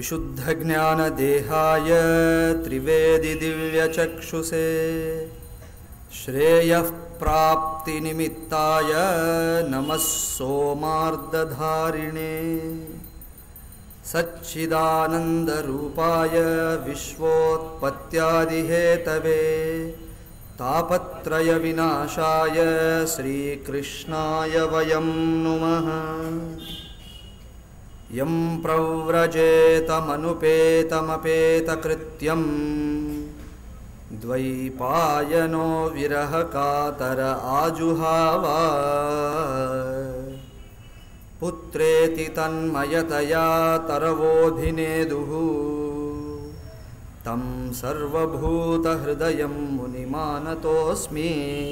विशुद्धज्ञानदेहाय त्रिवेदिदिव्यचक्षुषे श्रेयः प्राप्तिनिमित्ताय नमः सोमार्दधारिणे सच्चिदानन्दरूपाय विश्वोत्पत्त्यादिहेतवे तापत्रयविनाशाय श्रीकृष्णाय वयं नुमः यं प्रव्रजेतमनुपेतमपेतकृत्यं द्वैपायनो विरहकातर आजुहावा पुत्रेति तन्मयतया तरवोऽभिनेदुः तं सर्वभूतहृदयं मुनिमानतोऽस्मि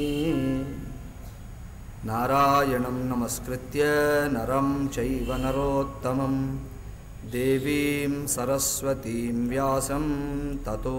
नारायणं नमस्कृत्य नरं चैव नरोत्तमं देवीं सरस्वतीं వ్యాసం తతో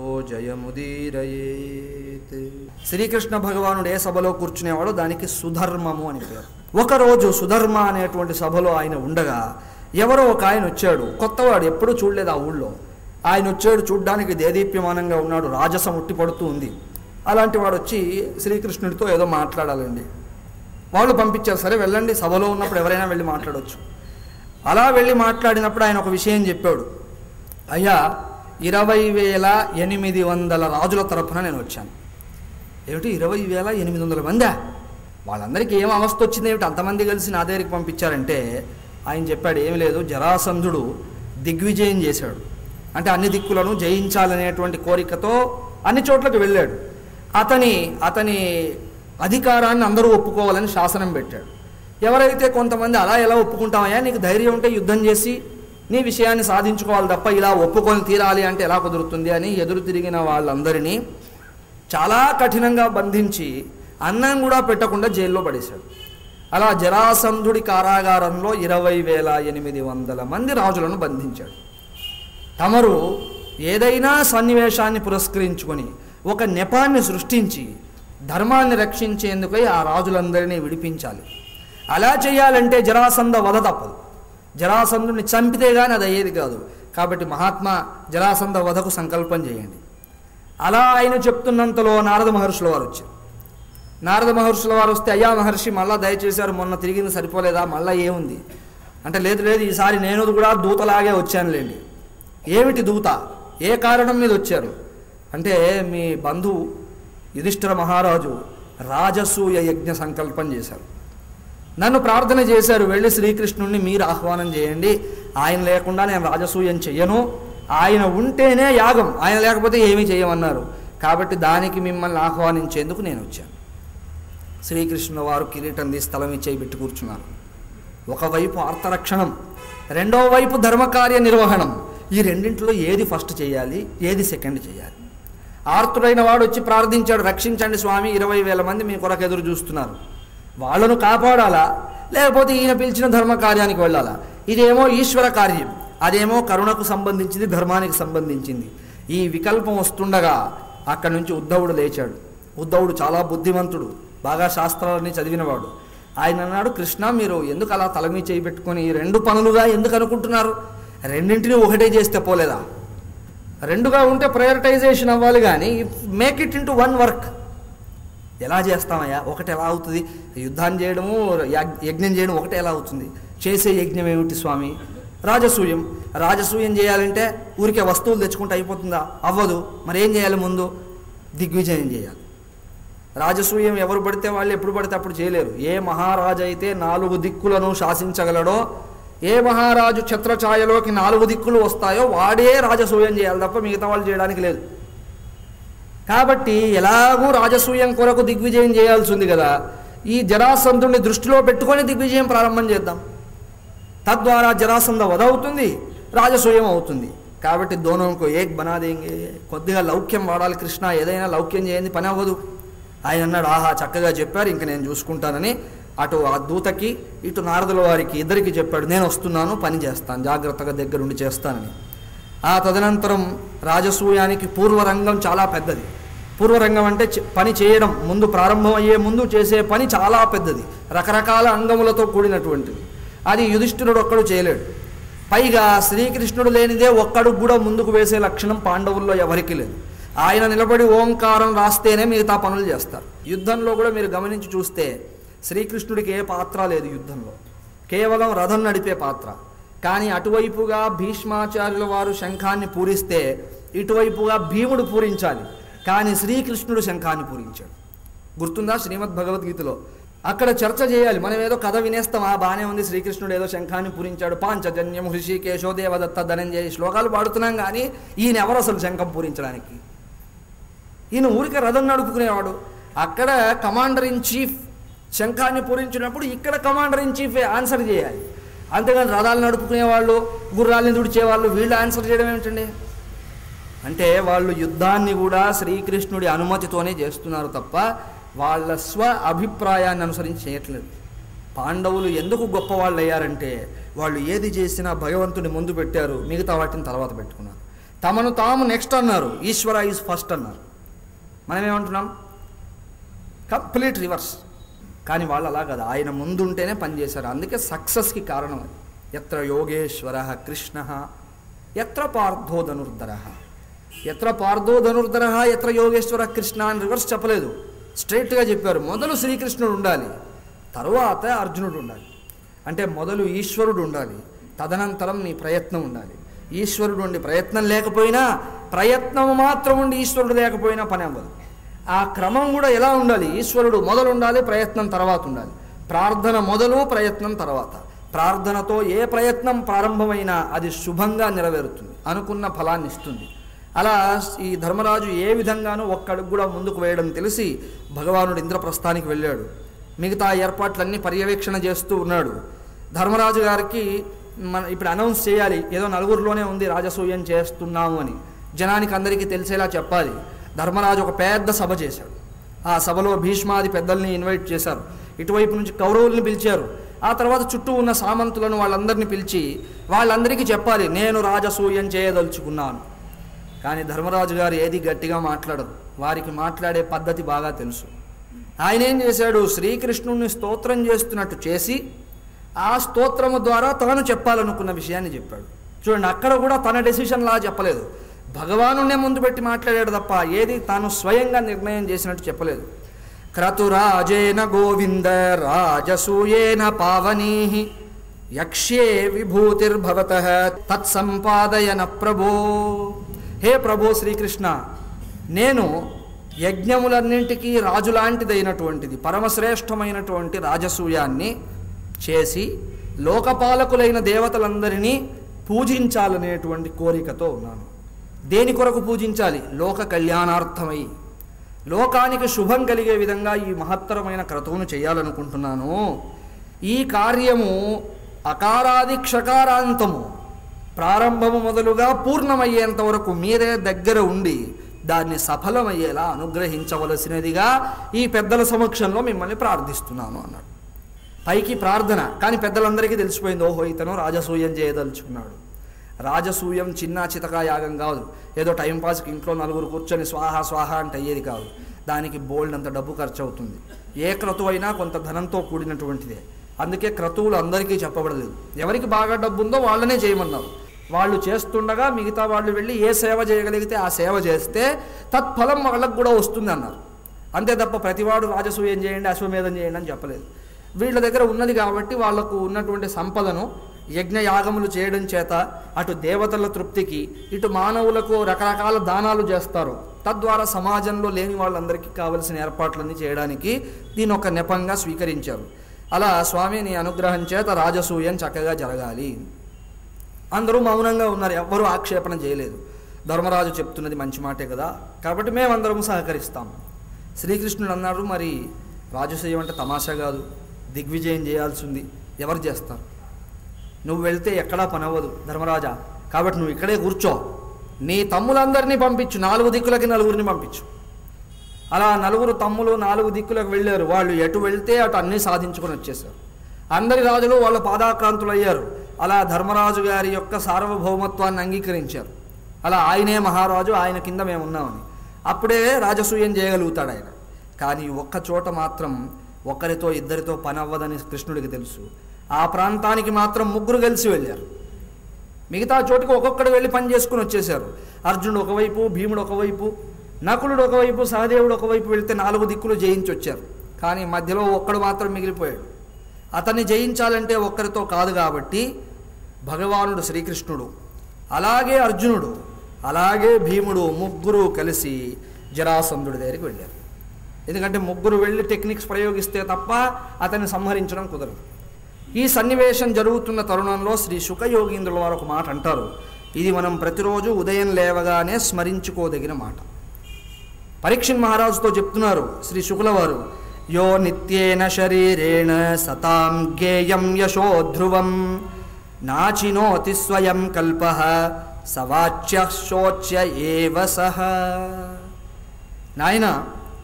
జయముదీరయేత్ శ్రీకృష్ణ భగవానుడు ఏ సభలో కూర్చునేవాడో దానికి సుధర్మము అని పేరు ఒకరోజు సుధర్మ అనేటువంటి సభలో ఆయన ఉండగా ఎవరో ఒక ఆయన వచ్చాడు కొత్తవాడు ఎప్పుడూ చూడలేదు ఆ ఊళ్ళో ఆయన వచ్చాడు చూడ్డానికి దేదీప్యమానంగా ఉన్నాడు రాజసం ఉట్టిపడుతూ ఉంది అలాంటి వాడు వచ్చి శ్రీకృష్ణుడితో ఏదో మాట్లాడాలండి వాళ్ళు పంపించారు సరే వెళ్ళండి సభలో ఉన్నప్పుడు ఎవరైనా వెళ్ళి మాట్లాడవచ్చు అలా వెళ్ళి మాట్లాడినప్పుడు ఆయన ఒక విషయం చెప్పాడు అయ్యా ఇరవై వేల ఎనిమిది వందల రాజుల తరఫున నేను వచ్చాను ఏమిటి ఇరవై వేల ఎనిమిది వందల మందా వాళ్ళందరికీ ఏం అవస్థ వచ్చింది ఏమిటి అంతమంది కలిసి నా దగ్గరికి పంపించారంటే ఆయన చెప్పాడు ఏమి లేదు జరాసంధుడు దిగ్విజయం చేశాడు అంటే అన్ని దిక్కులను జయించాలనేటువంటి కోరికతో అన్ని చోట్లకు వెళ్ళాడు అతని అతని అధికారాన్ని అందరూ ఒప్పుకోవాలని శాసనం పెట్టాడు ఎవరైతే కొంతమంది అలా ఎలా ఒప్పుకుంటామయ్యా నీకు ధైర్యం ఉంటే యుద్ధం చేసి నీ విషయాన్ని సాధించుకోవాలి తప్ప ఇలా ఒప్పుకొని తీరాలి అంటే ఎలా కుదురుతుంది అని ఎదురు తిరిగిన వాళ్ళందరినీ చాలా కఠినంగా బంధించి అన్నం కూడా పెట్టకుండా జైల్లో పడేశాడు అలా జరాసంధుడి కారాగారంలో ఇరవై వేల ఎనిమిది వందల మంది రాజులను బంధించాడు తమరు ఏదైనా సన్నివేశాన్ని పురస్కరించుకొని ఒక నెపాన్ని సృష్టించి ధర్మాన్ని రక్షించేందుకై ఆ రాజులందరినీ విడిపించాలి అలా చేయాలంటే జరాసంధ వధ తప్పదు జరాసంధుని చంపితే కానీ అది అయ్యేది కాదు కాబట్టి మహాత్మా జరాసంధ వధకు సంకల్పం చేయండి అలా ఆయన చెప్తున్నంతలో నారద మహర్షుల వారు వచ్చారు నారద మహర్షుల వారు వస్తే అయ్యా మహర్షి మళ్ళా దయచేశారు మొన్న తిరిగింది సరిపోలేదా మళ్ళా ఏముంది అంటే లేదు లేదు ఈసారి నేను కూడా దూతలాగే వచ్చానులేండి ఏమిటి దూత ఏ కారణం మీద వచ్చారు అంటే మీ బంధువు యుధిష్ఠిర మహారాజు రాజసూయ యజ్ఞ సంకల్పం చేశారు నన్ను ప్రార్థన చేశారు వెళ్ళి శ్రీకృష్ణుణ్ణి మీరు ఆహ్వానం చేయండి ఆయన లేకుండా నేను రాజసూయం చెయ్యను ఆయన ఉంటేనే యాగం ఆయన లేకపోతే ఏమీ చేయమన్నారు కాబట్టి దానికి మిమ్మల్ని ఆహ్వానించేందుకు నేను వచ్చాను శ్రీకృష్ణుల వారు కిరీటం తీసి స్థలం ఇచ్చేయి పెట్టి కూర్చున్నారు ఒకవైపు ఆర్తరక్షణం రెండో వైపు ధర్మకార్య నిర్వహణం ఈ రెండింటిలో ఏది ఫస్ట్ చేయాలి ఏది సెకండ్ చేయాలి ఆర్తుడైన వాడు వచ్చి ప్రార్థించాడు రక్షించండి స్వామి ఇరవై వేల మంది మీ కొరకు ఎదురు చూస్తున్నారు వాళ్ళను కాపాడాలా లేకపోతే ఈయన పిలిచిన ధర్మ కార్యానికి వెళ్ళాలా ఇదేమో ఈశ్వర కార్యం అదేమో కరుణకు సంబంధించింది ధర్మానికి సంబంధించింది ఈ వికల్పం వస్తుండగా అక్కడి నుంచి ఉద్ధవుడు లేచాడు ఉద్ధవుడు చాలా బుద్ధిమంతుడు బాగా శాస్త్రాలని చదివినవాడు ఆయన అన్నాడు కృష్ణ మీరు ఎందుకు అలా తల మీద చేయి పెట్టుకొని రెండు పనులుగా ఎందుకు అనుకుంటున్నారు రెండింటిని ఒకటే చేస్తే పోలేదా రెండుగా ఉంటే ప్రయారిటైజేషన్ అవ్వాలి కానీ make it into one work ఎలా చేస్తామయ్యా ఒకటి ఎలా అవుతుంది యుద్ధాన్ని చేయడము యాగ్- యజ్ఞం చేయడం ఒకటి ఎలా అవుతుంది చేసే యజ్ఞం ఏమిటి స్వామి రాజసూయం రాజసూయం చేయాలంటే ఊరికే వస్తువులు తెచ్చుకుంటే అయిపోతుందా అవ్వదు మరి ఏం చేయాలి ముందు దిగ్విజయం చేయాలి రాజసూయం ఎవరు పడితే వాళ్ళు ఎప్పుడు పడితే అప్పుడు చేయలేరు ఏ మహారాజు అయితే నాలుగు దిక్కులను శాసించగలడో ఏ మహారాజు ఛత్రఛాయలోకి నాలుగు దిక్కులు వస్తాయో వాడే రాజసూయం చేయాలి తప్ప మిగతా వాళ్ళు చేయడానికి లేదు కాబట్టి ఎలాగూ రాజసూయం కొరకు దిగ్విజయం చేయాల్సి ఉంది కదా ఈ జరాసంధుని దృష్టిలో పెట్టుకొని దిగ్విజయం ప్రారంభం చేద్దాం తద్వారా జరాసంధ వధ అవుతుంది రాజసూయం అవుతుంది కాబట్టి దోనంకో ఏక్ బనాదేంగే కొద్దిగా లౌక్యం వాడాలి కృష్ణ ఏదైనా లౌక్యం చేయండి పని అవ్వదు ఆయన అన్నాడు ఆహా చక్కగా చెప్పారు ఇంక నేను చూసుకుంటానని అటు ఆ దూతకి ఇటు నారదుల వారికి ఇద్దరికి చెప్పాడు నేను వస్తున్నాను పని చేస్తాను జాగ్రత్తగా దగ్గరుండి చేస్తానని ఆ తదనంతరం రాజసూయానికి పూర్వరంగం చాలా పెద్దది పూర్వరంగం అంటే చే- పని చేయడం ముందు ప్రారంభం అయ్యే ముందు చేసే పని చాలా పెద్దది రకరకాల అంగములతో కూడినటువంటిది అది యుధిష్ఠిరుడు ఒక్కడు చేయలేడు పైగా శ్రీకృష్ణుడు లేనిదే ఒక్కడుగు కూడా ముందుకు వేసే లక్షణం పాండవుల్లో ఎవరికీ లేదు ఆయన నిలబడి ఓంకారం రాస్తేనే మిగతా పనులు చేస్తారు యుద్ధంలో కూడా మీరు గమనించి చూస్తే శ్రీకృష్ణుడికి ఏ పాత్ర లేదు యుద్ధంలో కేవలం రథం నడిపే పాత్ర కానీ అటువైపుగా భీష్మాచార్యుల వారు శంఖాన్ని పూరిస్తే ఇటువైపుగా భీముడు పూరించాలి కానీ శ్రీకృష్ణుడు శంఖాన్ని పూరించాడు గుర్తుందా శ్రీమద్ భగవద్గీతలో అక్కడ చర్చ చేయాలి మనం ఏదో కథ వినేస్తాం ఆ బాగానే ఉంది శ్రీకృష్ణుడు ఏదో శంఖాన్ని పూరించాడు పాంచజన్యం హృషికేశో దేవదత్త ధనంజయ శ్లోకాలు పాడుతున్నాం కానీ ఈయన ఎవరు అసలు శంఖం పూరించడానికి ఈయన ఊరికే రథం నడుపుకునేవాడు అక్కడ కమాండర్ ఇన్ చీఫ్ శంఖాన్ని పూరించినప్పుడు ఇక్కడ కమాండర్ ఇన్ చీఫ్ ఆన్సర్ చేయాలి అంతేగాని రథాలు నడుపుకునేవాళ్ళు గుర్రాలని దుడిచేవాళ్ళు వీళ్ళు ఆన్సర్ చేయడం ఏమిటండి అంటే వాళ్ళు యుద్ధాన్ని కూడా శ్రీకృష్ణుడి అనుమతితోనే చేస్తున్నారు తప్ప వాళ్ళ స్వ అభిప్రాయాన్ని అనుసరించి చేయట్లేదు పాండవులు ఎందుకు గొప్పవాళ్ళు అయ్యారంటే వాళ్ళు ఏది చేసినా భగవంతుని ముందు పెట్టారు మిగతా వాటిని తర్వాత పెట్టుకున్నారు తమను తాము నెక్స్ట్ అన్నారు ఈశ్వర ఈజ్ ఫస్ట్ అన్నారు మనం ఏమంటున్నాం కంప్లీట్ రివర్స్ కానీ వాళ్ళు అలా కదా ఆయన ముందుంటేనే పనిచేశారు అందుకే సక్సెస్కి కారణం అది ఎత్ర యోగేశ్వర కృష్ణ ఎత్ర పార్థో ధనుర్ధర ఎత్ర పార్థో ధనుర్ధర ఎత్ర యోగేశ్వర కృష్ణ అని రివర్స్ చెప్పలేదు స్ట్రైట్గా చెప్పారు మొదలు శ్రీకృష్ణుడు ఉండాలి తరువాత అర్జునుడు ఉండాలి అంటే మొదలు ఈశ్వరుడు ఉండాలి తదనంతరం నీ ప్రయత్నం ఉండాలి ఈశ్వరుడు ఉండి ప్రయత్నం లేకపోయినా ప్రయత్నం మాత్రం ఉండి ఈశ్వరుడు లేకపోయినా పని అవ్వదు ఆ క్రమం కూడా ఎలా ఉండాలి ఈశ్వరుడు మొదలు ఉండాలి ప్రయత్నం తర్వాత ఉండాలి ప్రార్థన మొదలు ప్రయత్నం తర్వాత ప్రార్థనతో ఏ ప్రయత్నం ప్రారంభమైనా అది శుభంగా నెరవేరుతుంది అనుకున్న ఫలాన్ని ఇస్తుంది అలా ఈ ధర్మరాజు ఏ విధంగానూ ఒక్కడికి కూడా ముందుకు వేయడం తెలిసి భగవానుడు ఇంద్రప్రస్థానికి వెళ్ళాడు మిగతా ఏర్పాట్లన్నీ పర్యవేక్షణ చేస్తూ ఉన్నాడు ధర్మరాజు గారికి మన ఇప్పుడు అనౌన్స్ చేయాలి ఏదో నలుగురిలోనే ఉంది రాజసూయం చేస్తున్నాము అని జనానికి అందరికీ తెలిసేలా చెప్పాలి ధర్మరాజు ఒక పెద్ద సభ చేశాడు ఆ సభలో భీష్మాది పెద్దల్ని ఇన్వైట్ చేశారు ఇటువైపు నుంచి కౌరవుల్ని పిలిచారు ఆ తర్వాత చుట్టూ ఉన్న సామంతులను వాళ్ళందరినీ పిలిచి వాళ్ళందరికీ చెప్పాలి నేను రాజసూయం చేయదలుచుకున్నాను కానీ ధర్మరాజు గారు ఏది గట్టిగా మాట్లాడరు వారికి మాట్లాడే పద్ధతి బాగా తెలుసు ఆయన ఏం చేశాడు శ్రీకృష్ణుడిని స్తోత్రం చేస్తున్నట్టు చేసి ఆ స్తోత్రము ద్వారా తాను చెప్పాలనుకున్న విషయాన్ని చెప్పాడు చూడండి అక్కడ కూడా తన డెసిషన్ లా చెప్పలేదు భగవానునే ముందు పెట్టి మాట్లాడాడు తప్ప ఏది తాను స్వయంగా నిర్ణయం చేసినట్టు చెప్పలేదు క్రతురాజేన గోవింద రాజసూయేన పావనీ యక్ష్యే విభూతిర్భవత తత్సంపాదయన ప్రభో హే ప్రభో శ్రీకృష్ణ నేను యజ్ఞములన్నింటికీ రాజులాంటిదైనటువంటిది పరమశ్రేష్టమైనటువంటి రాజసూయాన్ని చేసి లోకపాలకులైన దేవతలందరినీ పూజించాలనేటువంటి కోరికతో ఉన్నాను దేని కొరకు పూజించాలి లోక కళ్యాణార్థమై లోకానికి శుభం కలిగే విధంగా ఈ మహత్తరమైన క్రతువును చేయాలనుకుంటున్నాను ఈ కార్యము అకారాది క్షకారాంతము ప్రారంభము మొదలుగా పూర్ణమయ్యేంత వరకు మీరే దగ్గర ఉండి దాన్ని సఫలమయ్యేలా అనుగ్రహించవలసినదిగా ఈ పెద్దల సమక్షంలో మిమ్మల్ని ప్రార్థిస్తున్నాను అన్నాడు పైకి ప్రార్థన కానీ పెద్దలందరికీ తెలిసిపోయింది ఓహో ఇతను రాజసూయం చేయదలుచుకున్నాడు రాజసూయం చిన్న చితకా యాగం కాదు ఏదో టైంపాస్కి ఇంట్లో నలుగురు కూర్చొని స్వాహ స్వాహ అంటే అయ్యేది కాదు దానికి బోల్డ్ అంత డబ్బు ఖర్చు అవుతుంది ఏ క్రతువు అయినా కొంత ధనంతో కూడినటువంటిదే అందుకే క్రతువులు అందరికీ చెప్పబడలేదు ఎవరికి బాగా డబ్బు ఉందో వాళ్ళనే చేయమన్నారు వాళ్ళు చేస్తుండగా మిగతా వాళ్ళు వెళ్ళి ఏ సేవ చేయగలిగితే ఆ సేవ చేస్తే తత్ఫలం వాళ్ళకు కూడా వస్తుంది అన్నారు అంతే తప్ప ప్రతివాడు రాజసూయం చేయండి అశ్వమేధం చేయండి అని చెప్పలేదు వీళ్ళ దగ్గర ఉన్నది కాబట్టి వాళ్లకు ఉన్నటువంటి సంపదను యజ్ఞయాగములు చేయడం చేత అటు దేవతల తృప్తికి ఇటు మానవులకు రకరకాల దానాలు చేస్తారు తద్వారా సమాజంలో లేని వాళ్ళందరికీ కావలసిన ఏర్పాట్లన్నీ చేయడానికి దీని ఒక నెపంగా స్వీకరించారు అలా స్వామి నీ అనుగ్రహం చేత రాజసూయం చక్కగా జరగాలి అందరూ మౌనంగా ఉన్నారు ఎవ్వరూ ఆక్షేపణ చేయలేదు ధర్మరాజు చెప్తున్నది మంచి మాటే కదా కాబట్టి మేమందరం సహకరిస్తాం శ్రీకృష్ణుడు అన్నాడు మరి రాజసూయం అంటే తమాషా కాదు దిగ్విజయం చేయాల్సి ఉంది ఎవరు చేస్తారు నువ్వు వెళ్తే ఎక్కడా పనవ్వదు ధర్మరాజా కాబట్టి నువ్వు ఇక్కడే కూర్చో నీ తమ్ములందరినీ పంపించు నాలుగు దిక్కులకి నలుగురిని పంపించు అలా నలుగురు తమ్ములు నాలుగు దిక్కులకు వెళ్ళారు వాళ్ళు ఎటు వెళ్తే అటు అన్నీ సాధించుకొని వచ్చేసారు అందరి రాజులు వాళ్ళ పాదాక్రాంతులు అయ్యారు అలా ధర్మరాజు గారి యొక్క సార్వభౌమత్వాన్ని అంగీకరించారు అలా ఆయనే మహారాజు ఆయన కింద మేము ఉన్నామని అప్పుడే రాజసూయం చేయగలుగుతాడు ఆయన కానీ ఒక్క చోట మాత్రం ఒకరితో ఇద్దరితో పని అవ్వదని కృష్ణుడికి తెలుసు ఆ ప్రాంతానికి మాత్రం ముగ్గురు కలిసి వెళ్ళారు మిగతా చోటుకి ఒక్కొక్కడు వెళ్ళి పని చేసుకుని వచ్చేశారు అర్జునుడు ఒకవైపు భీముడు ఒకవైపు నకులుడు ఒకవైపు సహదేవుడు ఒకవైపు వెళ్తే నాలుగు దిక్కులు జయించి వచ్చారు కానీ మధ్యలో ఒక్కడు మాత్రం మిగిలిపోయాడు అతన్ని జయించాలంటే ఒక్కరితో కాదు కాబట్టి భగవానుడు శ్రీకృష్ణుడు అలాగే అర్జునుడు అలాగే భీముడు ముగ్గురు కలిసి జరాసంధుడి దగ్గరికి వెళ్ళారు ఎందుకంటే ముగ్గురు వెళ్ళి టెక్నిక్స్ ప్రయోగిస్తే తప్ప అతన్ని సంహరించడం కుదరదు ఈ సన్నివేశం జరుగుతున్న తరుణంలో శ్రీ శుకయోగీంద్రుల వారు ఒక మాట అంటారు ఇది మనం ప్రతిరోజు ఉదయం లేవగానే స్మరించుకోదగిన మాట పరీక్షణ్ మహారాజుతో చెప్తున్నారు శ్రీ శుకుల వారు యో నిత్యేన శరీరేణ సతాం గేయం యశో ధ్రువం నాచినోతి స్వయం కల్ప సవాచ్య శోచ్య ఏవ సహ నాయన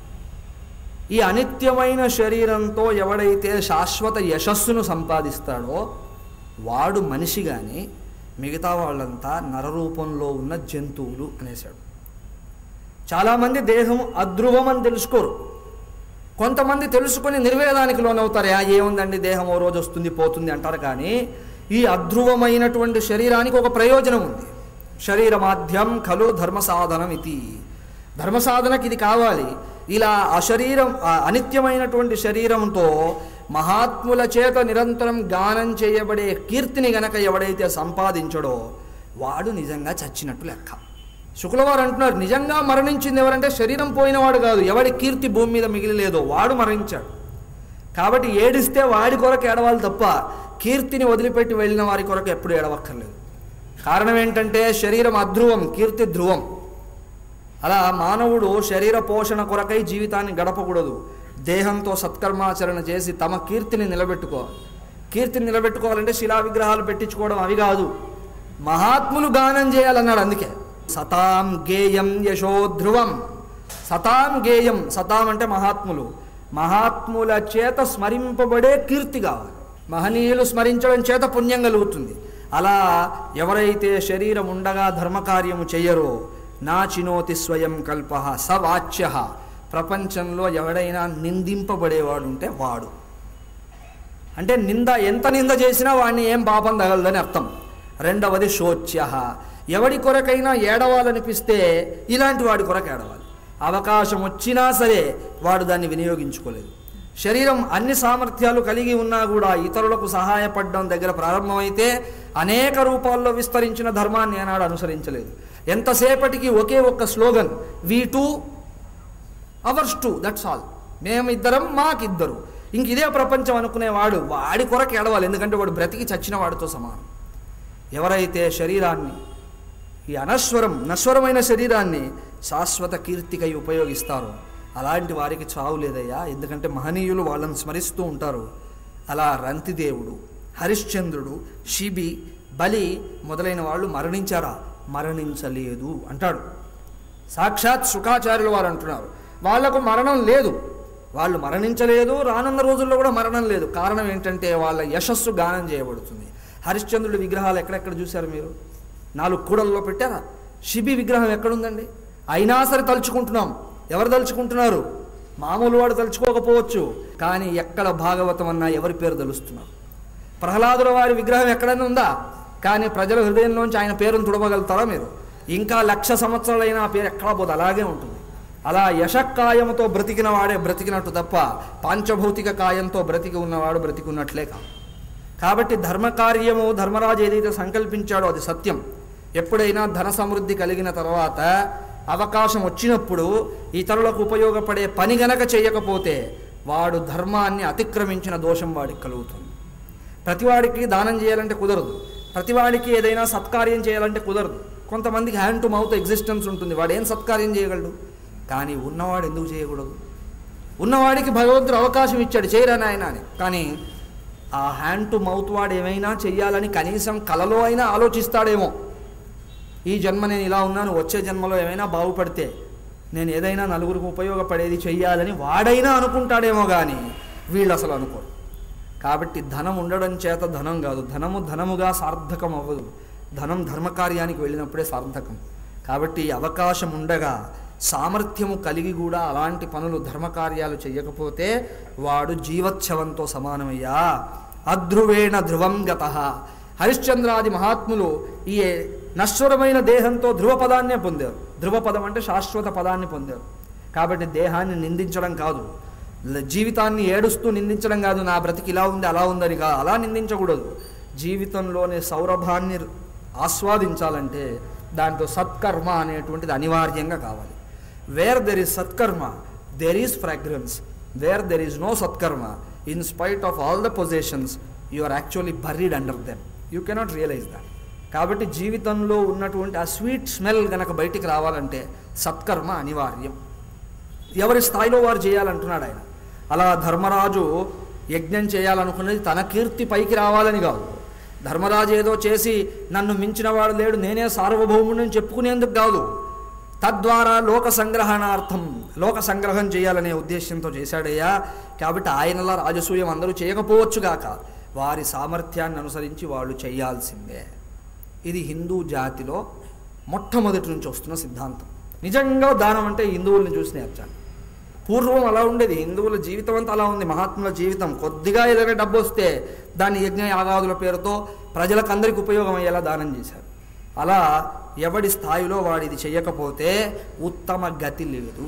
ఈ అనిత్యమైన శరీరంతో ఎవడైతే శాశ్వత యశస్సును సంపాదిస్తాడో వాడు మనిషి కానీ మిగతా వాళ్ళంతా నరరూపంలో ఉన్న జంతువులు అనేశాడు చాలామంది దేహం అధ్రువం అని తెలుసుకోరు కొంతమంది తెలుసుకొని నిర్వేదానికి లోనవుతారు "యా, ఏముందండి దేహం ఓ రోజు వస్తుంది పోతుంది అంటారు కానీ ఈ అధ్రువమైనటువంటి శరీరానికి ఒక ప్రయోజనం ఉంది శరీరమాధ్యం ఖలు ధర్మ సాధనం ఇది ధర్మ సాధనకి ఇది కావాలి ఇలా ఆ శరీరం ఆ అనిత్యమైనటువంటి శరీరంతో మహాత్ముల చేత నిరంతరం గానం చేయబడే కీర్తిని గనక ఎవడైతే సంపాదించడో వాడు నిజంగా చచ్చినట్టు లెక్క శుక్లవారు అంటున్నారు నిజంగా మరణించింది ఎవరంటే శరీరం పోయినవాడు కాదు ఎవడి కీర్తి భూమి మీద మిగిలిలేదో వాడు మరణించాడు కాబట్టి ఏడిస్తే వాడి కొరకు ఏడవాలి తప్ప కీర్తిని వదిలిపెట్టి వెళ్ళిన వారి కొరకు ఎప్పుడు ఏడవక్కర్లేదు కారణం ఏంటంటే శరీరం అధ్రువం కీర్తి ధ్రువం అలా మానవుడు శరీర పోషణ కొరకై జీవితాన్ని గడపకూడదు దేహంతో సత్కర్మాచరణ చేసి తమ కీర్తిని నిలబెట్టుకోవాలి కీర్తిని నిలబెట్టుకోవాలంటే శిలా విగ్రహాలు పెట్టించుకోవడం అవి కాదు మహాత్ములు గానం చేయాలన్నాడు అందుకే సతాం గేయం యశో ధ్రువం సతాం గేయం సతాం అంటే మహాత్ములు మహాత్ముల చేత స్మరింపబడే కీర్తి కావాలి మహనీయులు స్మరించడం చేత పుణ్యం కలుగుతుంది అలా ఎవరైతే శరీరం ఉండగా ధర్మకార్యము చెయ్యరో నా చినోతి స్వయం కల్ప సవాచ్య ప్రపంచంలో ఎవడైనా నిందింపబడేవాడు ఉంటే వాడు అంటే నింద ఎంత నింద చేసినా వాడిని ఏం పాపం తగలదని అర్థం రెండవది శోచ్య ఎవడి కొరకైనా ఏడవాలనిపిస్తే ఇలాంటి వాడి కొరకు ఏడవాలి అవకాశం వచ్చినా సరే వాడు దాన్ని వినియోగించుకోలేదు శరీరం అన్ని సామర్థ్యాలు కలిగి ఉన్నా కూడా ఇతరులకు సహాయపడడం దగ్గర ప్రారంభమైతే అనేక రూపాల్లో విస్తరించిన ధర్మాన్ని ఏనాడు అనుసరించలేదు ఎంతసేపటికి ఒకే ఒక్క slogan we two ours two that's all మేమిద్దరం మాకిద్దరు ఇంక ఇదే ప్రపంచం అనుకునేవాడు వాడి కొరకు ఏడవాలి ఎందుకంటే వాడు బ్రతికి చచ్చిన వాడితో సమానం ఎవరైతే శరీరాన్ని ఈ అనశ్వరం నశ్వరమైన శరీరాన్ని శాశ్వత కీర్తికై ఉపయోగిస్తారో అలాంటి వారికి చావు లేదయ్యా ఎందుకంటే మహనీయులు వాళ్ళని స్మరిస్తూ ఉంటారు అలా రంతిదేవుడు హరిశ్చంద్రుడు శిబి బలి మొదలైన వాళ్ళు మరణించారా మరణించలేదు అంటాడు సాక్షాత్ శుకాచార్యులు వారు అంటున్నారు వాళ్లకు మరణం లేదు వాళ్ళు మరణించలేదు రానున్న రోజుల్లో కూడా మరణం లేదు కారణం ఏంటంటే వాళ్ళ యశస్సు గానం చేయబడుతుంది హరిశ్చంద్రుడి విగ్రహాలు ఎక్కడెక్కడ చూశారు మీరు నాలుగు కూడల్లో పెట్టారా శిబి విగ్రహం ఎక్కడుందండి అయినా సరే తలుచుకుంటున్నాం ఎవరు తలుచుకుంటున్నారు మామూలు వాడు తలుచుకోకపోవచ్చు కానీ ఎక్కడ భాగవతం అన్నా ఎవరి పేరు తలుస్తున్నారు ప్రహ్లాదుల వారి విగ్రహం ఎక్కడైనా ఉందా కానీ ప్రజల హృదయంలోంచి ఆయన పేరును తుడవగలుగుతారా మీరు ఇంకా లక్ష సంవత్సరాలైనా ఆ పేరు ఎక్కడా పోదు అలాగే ఉంటుంది అలా యశకాయముతో బ్రతికిన వాడే బ్రతికినట్టు తప్ప పాంచభౌతిక కాయంతో బ్రతికి ఉన్నవాడు బ్రతికున్నట్లే కాదు కాబట్టి ధర్మకార్యము ధర్మరాజు ఏదైతే సంకల్పించాడో అది సత్యం ఎప్పుడైనా ధన సమృద్ధి కలిగిన తర్వాత అవకాశం వచ్చినప్పుడు ఇతరులకు ఉపయోగపడే పని గనక చేయకపోతే వాడు ధర్మాన్ని అతిక్రమించిన దోషం వాడికి కలుగుతుంది ప్రతివాడికి దానం చేయాలంటే కుదరదు ప్రతివాడికి ఏదైనా సత్కార్యం చేయాలంటే కుదరదు కొంతమందికి హ్యాండ్ టు మౌత్ ఎగ్జిస్టెన్స్ ఉంటుంది వాడు ఏం సత్కార్యం చేయగలడు కానీ ఉన్నవాడు ఎందుకు చేయకూడదు ఉన్నవాడికి భగవంతుడు అవకాశం ఇచ్చాడు చేయరా నాయన అని కానీ ఆ హ్యాండ్ టు మౌత్ వాడు ఏమైనా చెయ్యాలని కనీసం కలలో అయినా ఆలోచిస్తాడేమో ఈ జన్మ నేను ఇలా ఉన్నాను వచ్చే జన్మలో ఏమైనా బాగుపడితే నేను ఏదైనా నలుగురికి ఉపయోగపడేది చెయ్యాలని వాడైనా అనుకుంటాడేమో కానీ వీళ్ళు అసలు అనుకోరు కాబట్టి ధనం ఉండడం చేత ధనం కాదు ధనము ధనముగా సార్థకం అవ్వదు ధనం ధర్మకార్యానికి వెళ్ళినప్పుడే సార్థకం కాబట్టి అవకాశం ఉండగా సామర్థ్యము కలిగి కూడా అలాంటి పనులు ధర్మకార్యాలు చేయకపోతే వాడు జీవచ్ఛవంతో సమానమయ్యా అధ్రువేణ ధ్రువం గత హరిశ్చంద్రాది మహాత్ములు ఈ నశ్వరమైన దేహంతో ధ్రువపదాన్నే పొందారు ధ్రువపదం అంటే శాశ్వత పదాన్ని పొందారు కాబట్టి దేహాన్ని నిందించడం కాదు ల- జీవితాన్ని ఏడుస్తూ నిందించడం కాదు నా బ్రతికి ఇలా ఉంది అలా ఉందని కాదు అలా నిందించకూడదు జీవితంలోని సౌరభాన్ని ఆస్వాదించాలంటే దాంట్లో సత్కర్మ అనేటువంటిది అనివార్యంగా కావాలి వేర్ దెర్ ఈస్ సత్కర్మ there is fragrance where there is no సత్కర్మ in spite of all the positions you are actually buried under them you cannot realise that కాబట్టి జీవితంలో ఉన్నటువంటి ఆ స్వీట్ స్మెల్ గనక బయటికి రావాలంటే సత్కర్మ అనివార్యం ఎవరి స్థాయిలో వారు చేయాలంటున్నాడు ఆయన అలా ధర్మరాజు యజ్ఞం చేయాలనుకున్నది తన కీర్తి పైకి రావాలని కాదు ధర్మరాజు ఏదో చేసి నన్ను మించిన వాడు లేడు నేనే సార్వభౌముడిని చెప్పుకునేందుకు కాదు తద్వారా లోక సంగ్రహణార్థం లోక సంగ్రహం చేయాలనే ఉద్దేశంతో చేశాడయ్యా కాబట్టి ఆయనలా రాజసూయం అందరూ చేయకపోవచ్చుగాక వారి సామర్థ్యాన్ని అనుసరించి వాళ్ళు చేయాల్సిందే ఇది హిందూ జాతిలో మొట్టమొదటి నుంచి వస్తున్న సిద్ధాంతం నిజంగా దానం అంటే హిందువుల్ని చూసి నేర్చాలి పూర్వం అలా ఉండేది హిందువుల జీవితం అంతా అలా ఉంది మహాత్ముల జీవితం కొద్దిగా ఏదైనా డబ్బు వస్తే దాన్ని యజ్ఞ యాగాదుల పేరుతో ప్రజలకు అందరికి ఉపయోగం అయ్యేలా దానం చేశారు అలా ఎవడి స్థాయిలో వాడు ఇది చెయ్యకపోతే ఉత్తమ గతి లేదు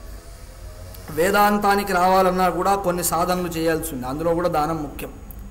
వేదాంతానికి రావాలన్నా కూడా కొన్ని సాధనలు చేయాల్సి ఉంది అందులో కూడా దానం ముఖ్యం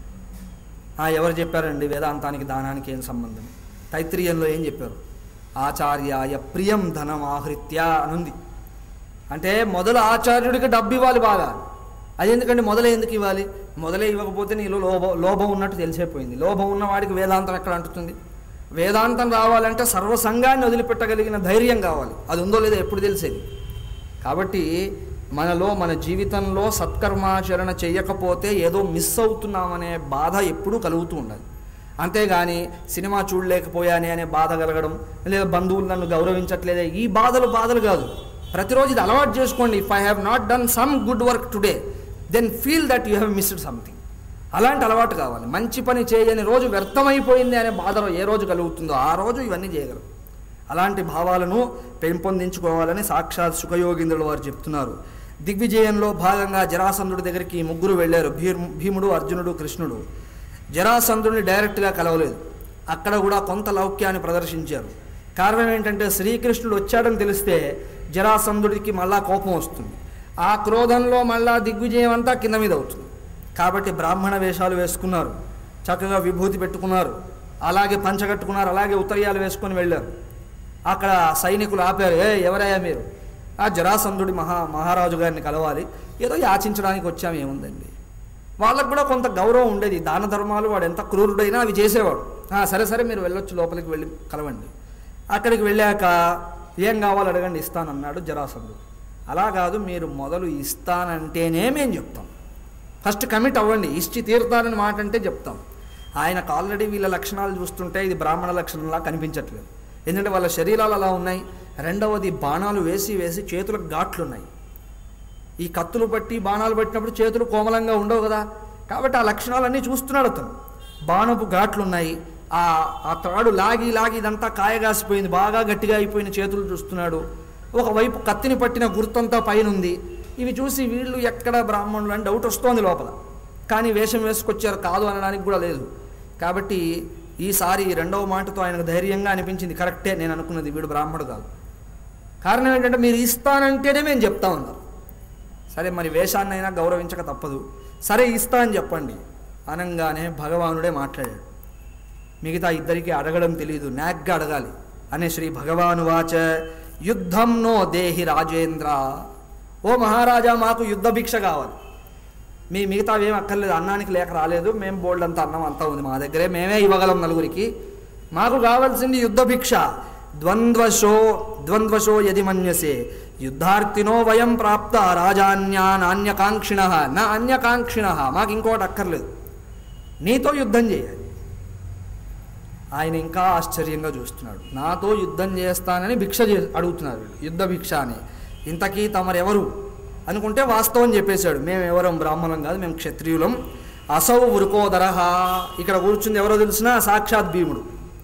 ఆ, ఎవరు చెప్పారండి వేదాంతానికి దానానికి ఏం సంబంధం తైత్రీయంలో ఏం చెప్పారు ఆచార్యాయ ప్రియం ధనం ఆహృత్య అనుంది అంటే మొదలు ఆచార్యుడికి డబ్బు ఇవ్వాలి బాగా అది ఎందుకంటే మొదలే ఎందుకు ఇవ్వాలి మొదలే ఇవ్వకపోతే నీలో లోభం లోభం ఉన్నట్టు తెలిసిపోయింది లోభం ఉన్న వాడికి వేదాంతం ఎక్కడ అంటుతుంది వేదాంతం రావాలంటే సర్వసంగాన్ని వదిలిపెట్టగలిగిన ధైర్యం కావాలి అది ఉందో లేదో ఎప్పుడు తెలిసేది కాబట్టి మనలో మన జీవితంలో సత్కర్మాచరణ చేయకపోతే ఏదో మిస్ అవుతున్నామనే బాధ ఎప్పుడూ కలుగుతూ ఉండాలి అంతేగాని సినిమా చూడలేకపోయానే అనే బాధ కలగడం లేదా బంధువులు నన్ను గౌరవించట్లేదే ఈ బాధలు బాధలు కాదు ప్రతిరోజు ఇది అలవాటు చేసుకోండి if I have not done some good work today then feel that you have missed something అలాంటి అలవాటు కావాలి మంచి పని చేయని రోజు వ్యర్థమైపోయింది అనే బాధ ఏ రోజు కలుగుతుందో ఆ రోజు ఇవన్నీ చేయగలం అలాంటి భావాలను పెంపొందించుకోవాలని సాక్షాత్ సుఖయోగీంద్రుడు వారు చెప్తున్నారు దిగ్విజయంలో భాగంగా జరాసంధుడి దగ్గరికి ఈ ముగ్గురు వెళ్ళారు భీర్ భీముడు అర్జునుడు కృష్ణుడు జరాసంధుడిని డైరెక్ట్గా కలవలేదు అక్కడ కూడా కొంత లౌక్యాన్ని ప్రదర్శించారు కారణం ఏంటంటే శ్రీకృష్ణుడు వచ్చాడని తెలిస్తే జరాసంధుడికి మళ్ళా కోపం వస్తుంది ఆ క్రోధంలో మళ్ళా దిగ్విజయం అంతా కింద మీద అవుతుంది కాబట్టి బ్రాహ్మణ వేషాలు వేసుకున్నారు చక్కగా విభూతి పెట్టుకున్నారు అలాగే పంచగట్టుకున్నారు అలాగే ఉత్తరీయాలు వేసుకొని వెళ్ళారు అక్కడ సైనికులు ఆపారు ఏ ఎవరయ్యా మీరు ఆ జరాసంధుడి మహా మహారాజు గారిని కలవాలి ఏదో యాచించడానికి వచ్చాము ఏముందండి వాళ్ళకు కూడా కొంత గౌరవం ఉండేది దాన ధర్మాలు వాడు ఎంత క్రూరుడైనా అవి చేసేవాడు "ఆ, సరే సరే మీరు వెళ్ళొచ్చు లోపలికి వెళ్ళి కలవండి అక్కడికి వెళ్ళాక ఏం కావాలి అడగండి ఇస్తానన్నాడు జరాసంధుడు అలా కాదు మీరు మొదలు ఇస్తానంటేనే మేము చెప్తాం ఫస్ట్ కమిట్ అవ్వండి ఇష్టి తీరుతారని మాట అంటే చెప్తాం ఆయనకు ఆల్రెడీ వీళ్ళ లక్షణాలు చూస్తుంటే ఇది బ్రాహ్మణ లక్షణంలా కనిపించట్లేదు ఎందుకంటే వాళ్ళ శరీరాలు అలా ఉన్నాయి రెండవది బాణాలు వేసి వేసి చేతులకు ఘాట్లు ఉన్నాయి ఈ కత్తులు పట్టి బాణాలు పట్టినప్పుడు చేతులు కోమలంగా ఉండవు కదా కాబట్టి ఆ లక్షణాలన్నీ చూస్తున్నాడు అతను బాణపు ఘాట్లు ఉన్నాయి ఆ ఆ త్రాడు లాగి లాగి ఇదంతా కాయగాసిపోయింది బాగా గట్టిగా అయిపోయిన చేతులు చూస్తున్నాడు ఒకవైపు కత్తిని పట్టిన గుర్తంతా పైన ఉంది ఇవి చూసి వీళ్ళు ఎక్కడ బ్రాహ్మణులు అని డౌట్ వస్తోంది లోపల కానీ వేషం వేసుకొచ్చారు కాదు అనడానికి కూడా లేదు కాబట్టి ఈసారి రెండవ మాటతో ఆయనకు ధైర్యంగా అనిపించింది కరెక్టే నేను అనుకున్నది వీడు బ్రాహ్మణుడు కాదు కారణం ఏంటంటే మీరు ఇస్తానంటేనే మేము చెప్తా ఉన్నారు సరే మరి వేషాన్నైనా గౌరవించక తప్పదు సరే ఇస్తా అని చెప్పండి అనంగానే భగవానుడే మాట్లాడాడు మిగతా ఇద్దరికి అడగడం తెలియదు నాగ్గా అడగాలి అనే శ్రీ భగవాను వాచ యుద్ధం నో దేహి రాజేంద్ర ఓ మహారాజా మాకు యుద్ధ భిక్ష కావాలి మీ మిగతా ఏం అక్కర్లేదు అన్నానికి లేక రాలేదు మేము బోల్డ్ అంతా అన్నం అంతా ఉంది మా దగ్గరే మేమే ఇవ్వగలం నలుగురికి మాకు కావాల్సింది యుద్ధ భిక్ష ద్వంద్వశో ద్వంద్వశో యది మన్యసే యుద్ధార్థినో వయం ప్రాప్త రాజాన్యా నాణ్యకాంక్షిణ నా అన్యకాంక్షిణ మాకు ఇంకోటి అక్కర్లేదు నీతో యుద్ధం చేయాలి ఆయన ఇంకా ఆశ్చర్యంగా చూస్తున్నాడు నాతో యుద్ధం చేస్తానని భిక్ష చే అడుగుతున్నారు వీళ్ళు. యుద్ధ భిక్ష అని ఇంతకీ తమరెవరు అనుకుంటే వాస్తవం చెప్పేశాడు మేము ఎవరం బ్రాహ్మణం కాదు మేము క్షత్రియులం అసౌ వృకోదరహ ఇక్కడ కూర్చుంది ఎవరో తెలిసినా సాక్షాత్ భీముడు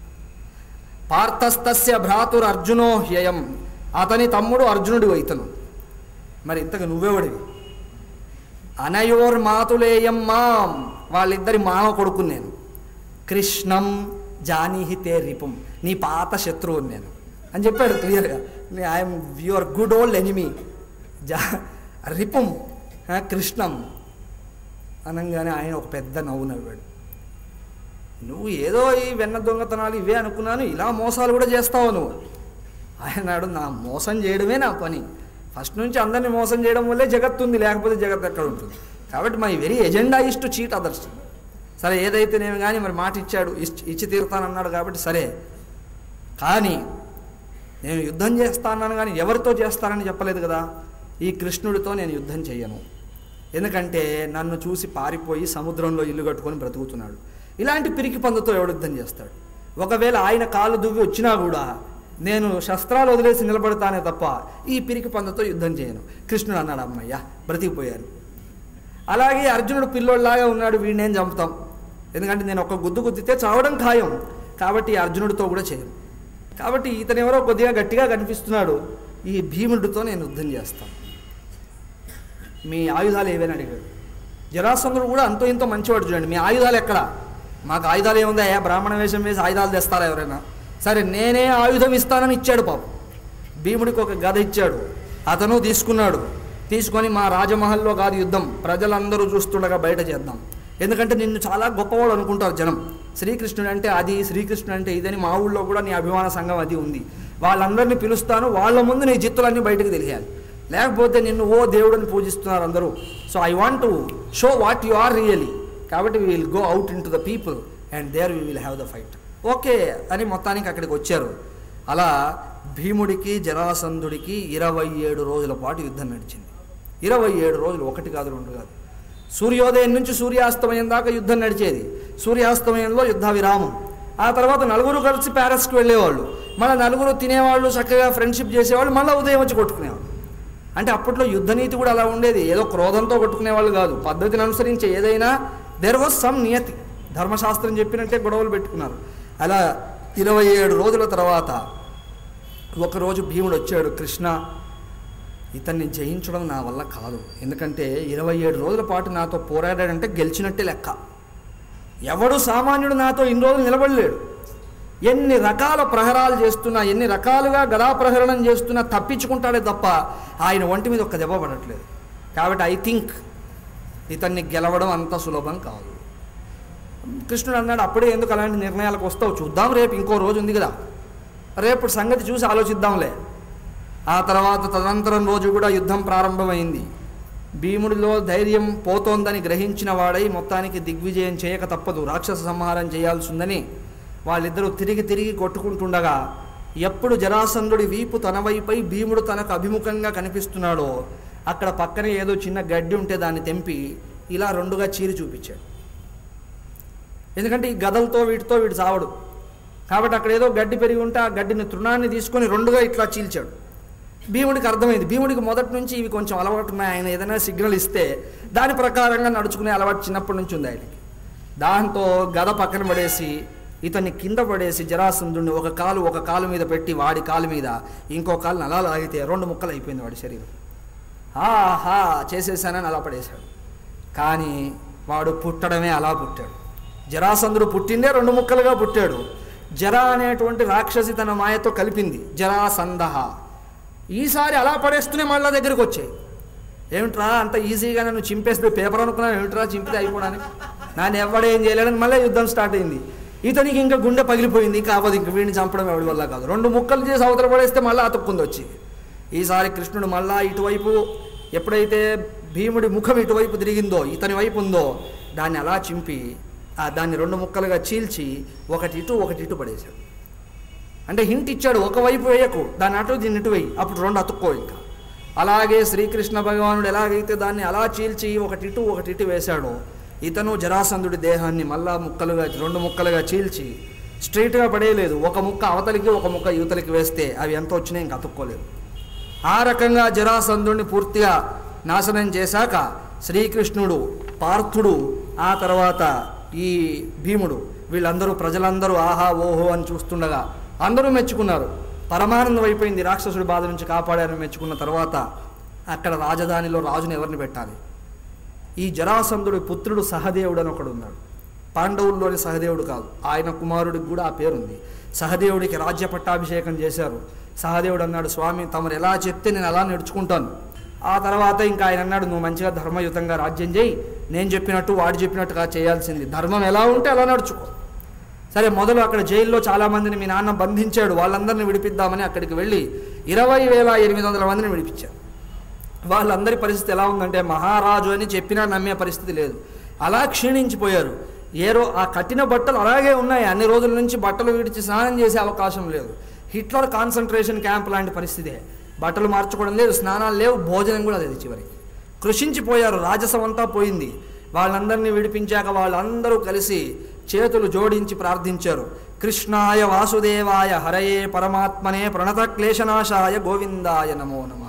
పార్థస్తస్య భ్రాతురు అర్జునో హ్యయం అతని తమ్ముడు అర్జునుడు ఇతను మరి ఇంతకు నువ్వెవడివి అనయోర్ మాతులేయం మాం వాళ్ళిద్దరి మామ కొడుకు నేను కృష్ణం జానీహి తే రిపుం నీ పాత శత్రువుని నేను అని చెప్పాడు క్లియర్గా I'm your good old enemy జా రిపుం ఆ, కృష్ణం అనగానే ఆయన ఒక పెద్ద నవ్వు నవ్వాడు నువ్వు ఏదో ఈ వెన్న దొంగతనాలు ఇవే అనుకున్నాను ఇలా మోసాలు కూడా చేస్తావు నువ్వు ఆయన అన్నాడు నా మోసం చేయడమే నా పని ఫస్ట్ నుంచి అందరినీ మోసం చేయడం వల్లే జగత్తు ఉంది లేకపోతే జగత్ ఎక్కడ ఉంటుంది కాబట్టి my very agenda is to cheat others సరే ఏదైతే నేను కానీ మరి మాట ఇచ్చాడు ఇచ్చి ఇచ్చి తీరుతానన్నాడు కాబట్టి సరే కానీ నేను యుద్ధం చేస్తానని కానీ ఎవరితో చేస్తానని చెప్పలేదు కదా ఈ కృష్ణుడితో నేను యుద్ధం చేయను ఎందుకంటే నన్ను చూసి పారిపోయి సముద్రంలో ఇల్లు కట్టుకొని బ్రతుకుతున్నాడు ఇలాంటి పిరికి పందుతో ఎవడు యుద్ధం చేస్తాడు ఒకవేళ ఆయన కాలు దువ్వి వచ్చినా కూడా నేను శస్త్రాలు వదిలేసి నిలబడతానే తప్ప ఈ పిరికి పందుతో యుద్ధం చేయను కృష్ణుడు అన్నాడు అమ్మయ్య బ్రతికిపోయాను అలాగే అర్జునుడు పిల్లోళ్ళలాగా ఉన్నాడు వీడినేం చంపుతాం ఎందుకంటే నేను ఒక గుద్దు గుద్దితే చావడం ఖాయం కాబట్టి ఈ అర్జునుడితో కూడా చేయను కాబట్టి ఇతను ఎవరో కొద్దిగా గట్టిగా కనిపిస్తున్నాడు ఈ భీముడితో నేను యుద్ధం చేస్తాను మీ ఆయుధాలు ఏవైనా అడిగాడు జరాసంధుడు కూడా అంతో ఇంతో మంచివాడు చూడండి మీ ఆయుధాలు ఎక్కడ మాకు ఆయుధాలు ఏముందా ఏ బ్రాహ్మణ వేషం వేసి ఆయుధాలు తెస్తారా ఎవరైనా సరే నేనే ఆయుధం ఇస్తానని ఇచ్చాడు పాపం భీముడికి ఒక గద ఇచ్చాడు అతను తీసుకున్నాడు తీసుకొని మా రాజమహల్లో కాదు యుద్ధం ప్రజలందరూ చూస్తుండగా బయట చేద్దాం ఎందుకంటే నిన్ను చాలా గొప్పవాడు అనుకుంటారు జనం శ్రీకృష్ణుడు అంటే అది శ్రీకృష్ణుడు అంటే ఇదని మా ఊళ్ళో కూడా నీ అభిమాన సంఘం అది ఉంది వాళ్ళందరినీ పిలుస్తాను వాళ్ళ ముందు నీ జిత్తులన్నీ బయటకు తెలియాలి లేకపోతే నిన్ను ఓ దేవుడిని పూజిస్తున్నారు అందరూ so I want to show what you are really కాబట్టి we will go out into the people and there we will have the fight okay అని మొత్తానికి అక్కడికి వచ్చారు అలా భీముడికి జరాసంధుడికి ఇరవై ఏడు రోజుల పాటు యుద్ధం నడిచింది ఇరవై ఏడు రోజులు ఒకటి కాదు రెండు కాదు సూర్యోదయం నుంచి సూర్యాస్తమయం దాకా యుద్ధం నడిచేది సూర్యాస్తమయంలో యుద్ధ విరామం ఆ తర్వాత నలుగురు కలిసి ప్యారెస్కి వెళ్ళేవాళ్ళు మళ్ళీ నలుగురు తినేవాళ్ళు చక్కగా ఫ్రెండ్షిప్ చేసేవాళ్ళు మళ్ళీ ఉదయం వచ్చి కొట్టుకునేవాళ్ళు అంటే అప్పట్లో యుద్ధనీతి కూడా అలా ఉండేది ఏదో క్రోధంతో కొట్టుకునేవాళ్ళు కాదు పద్ధతిని అనుసరించి ఏదైనా దెర్ వాజ్ సమ్ నియతి ధర్మశాస్త్రం చెప్పినట్టే గొడవలు పెట్టుకున్నారు అలా ఇరవై ఏడు రోజుల తర్వాత ఒకరోజు భీముడు వచ్చాడు కృష్ణ ఇతన్ని జయించడం నా వల్ల కాదు ఎందుకంటే ఇరవై ఏడు రోజుల పాటు నాతో పోరాడాడంటే గెలిచినట్టే లెక్క ఎవడు సామాన్యుడు నాతో ఇన్ని రోజులు నిలబడలేడు ఎన్ని రకాల ప్రహరాలు చేస్తున్నా ఎన్ని రకాలుగా గదా ప్రహరణం చేస్తున్నా తప్పించుకుంటాడే తప్ప ఆయన ఒంటి మీద ఒక్క దెబ్బ పడట్లేదు కాబట్టి ఐ థింక్ ఇతన్ని గెలవడం అంత సులభం కాదు కృష్ణుడు అన్నాడు అప్పుడే ఎందుకు అలాంటి నిర్ణయాలకు వస్తావు చూద్దాం రేపు ఇంకో రోజు ఉంది కదా రేపు సంగతి చూసి ఆలోచిద్దాంలే ఆ తర్వాత తదనంతరం రోజు కూడా యుద్ధం ప్రారంభమైంది భీముడిలో ధైర్యం పోతోందని గ్రహించిన వాడై మొత్తానికి దిగ్విజయం చేయక తప్పదు రాక్షస సంహారం చేయాల్సిందని వాళ్ళిద్దరూ తిరిగి తిరిగి కొట్టుకుంటుండగా ఎప్పుడు జరాసంధుడి వీపు తన వైపై భీముడు తనకు అభిముఖంగా కనిపిస్తున్నాడో అక్కడ పక్కనే ఏదో చిన్న గడ్డి ఉంటే దాన్ని తెంపి ఇలా రెండుగా చీరి చూపించాడు ఎందుకంటే ఈ గదలతో వీటితో వీడు చావడు కాబట్టి అక్కడ ఏదో గడ్డి పెరిగి ఉంటే ఆ గడ్డిని తృణాన్ని తీసుకొని రెండుగా ఇట్లా చీల్చాడు భీముడికి అర్థమైంది భీముడికి మొదటి నుంచి ఇవి కొంచెం అలవాటు ఉన్నాయి ఆయన ఏదైనా సిగ్నల్ ఇస్తే దాని ప్రకారంగా నడుచుకునే అలవాటు చిన్నప్పటి నుంచి ఉంది ఆయనకి దాంతో గద పక్కన పడేసి ఇతన్ని కింద పడేసి జరాసంధుడిని ఒక కాలు ఒక కాలు మీద పెట్టి వాడి కాలు మీద ఇంకో కాలు అలా లాగితే రెండు ముక్కలు అయిపోయింది వాడి శరీరం ఆహా చేసేసానని అలా పడేశాడు కానీ వాడు పుట్టడమే అలా పుట్టాడు జరాసంధుడు పుట్టిందే రెండు ముక్కలుగా పుట్టాడు జర అనేటువంటి రాక్షసి తన మాయతో కలిపింది జరాసంధ ఈసారి అలా పడేస్తూనే మళ్ళా దగ్గరికి వచ్చాయి ఏమిట్రా అంత ఈజీగా నన్ను చింపేస్తే పేపర్ అనుకున్నాను ఏమిట్రా చింపితే అయిపోవడానికి నన్ను ఎవడేం చేయలేడని మళ్ళీ యుద్ధం స్టార్ట్ అయింది ఇతనికి ఇంకా గుండె పగిలిపోయింది కావదు ఇంక వీడిని చంపడం ఎవడి వల్ల కాదు రెండు ముక్కలు చేసి అవతల పడేస్తే మళ్ళీ అతుక్కుంది వచ్చి ఈసారి కృష్ణుడు మళ్ళా ఇటువైపు ఎప్పుడైతే భీముడి ముఖం ఇటువైపు తిరిగిందో ఇతని వైపు ఉందో దాన్ని అలా చింపి ఆ దాన్ని రెండు ముక్కలుగా చీల్చి ఒకటి ఇటు ఒకటి ఇటు పడేశాడు అంటే హింట్ ఇచ్చాడు ఒకవైపు వేయకు దాని అటు దీన్ని ఇటు వేయి అప్పుడు రెండు అతుక్కో ఇంకా అలాగే శ్రీకృష్ణ భగవానుడు ఎలాగైతే దాన్ని అలా చీల్చి ఒకటి ఇటు ఒకటి ఇటు వేశాడో ఇతను జరాసంధుడి దేహాన్ని మళ్ళా ముక్కలుగా రెండు ముక్కలుగా చీల్చి స్ట్రైట్గా పడేయలేదు ఒక ముక్క అవతలికి ఒక ముక్క యువతలికి వేస్తే అవి ఎంత వచ్చినాయి ఇంక అతుక్కోలేదు ఆ రకంగా జరాసంధుడిని పూర్తిగా నాశనం చేశాక శ్రీకృష్ణుడు పార్థుడు ఆ తర్వాత ఈ భీముడు వీళ్ళందరూ ప్రజలందరూ ఆహా ఓహో అని చూస్తుండగా అందరూ మెచ్చుకున్నారు పరమానందం అయిపోయింది రాక్షసుడి బాధ నుంచి కాపాడారని మెచ్చుకున్న తర్వాత అక్కడ రాజధానిలో రాజుని ఎవరిని పెట్టాలి ఈ జరాసంధుడి పుత్రుడు సహదేవుడు అని ఒకడు ఉన్నాడు పాండవుల్లోని సహదేవుడు కాదు ఆయన కుమారుడికి కూడా ఆ పేరుంది సహదేవుడికి రాజ్య పట్టాభిషేకం చేశారు సహదేవుడు అన్నాడు స్వామి తమరు ఎలా చెప్తే నేను అలా నడుచుకుంటాను ఆ తర్వాత ఇంకా ఆయన అన్నాడు నువ్వు మంచిగా ధర్మయుతంగా రాజ్యం చేయి నేను చెప్పినట్టు వాడు చెప్పినట్టుగా చేయాల్సింది ధర్మం ఎలా ఉంటే అలా నడుచుకో సరే మొదలు అక్కడ జైల్లో చాలామందిని మీ నాన్న బంధించాడు వాళ్ళందరిని విడిపిద్దామని అక్కడికి వెళ్ళి ఇరవై వేల ఎనిమిది వందల మందిని విడిపించారు వాళ్ళందరి పరిస్థితి ఎలా ఉందంటే మహారాజు అని చెప్పినా నమ్మే పరిస్థితి లేదు అలా క్షీణించిపోయారు ఏరో ఆ కట్టిన బట్టలు అలాగే ఉన్నాయి అన్ని రోజుల నుంచి బట్టలు విడిచి స్నానం చేసే అవకాశం లేదు హిట్లర్ కాన్సన్ట్రేషన్ క్యాంప్ లాంటి పరిస్థితే బట్టలు మార్చుకోవడం లేదు స్నానాలు లేవు భోజనం కూడా లేదు చివరికి కృషించిపోయారు రాజసం అంతా పోయింది వాళ్ళందరినీ విడిపించాక వాళ్ళందరూ కలిసి చేతులు జోడించి ప్రార్థించారు కృష్ణాయ వాసుదేవాయ హరయే పరమాత్మనే ప్రణత క్లేశనాశాయ గోవిందాయ నమో నమ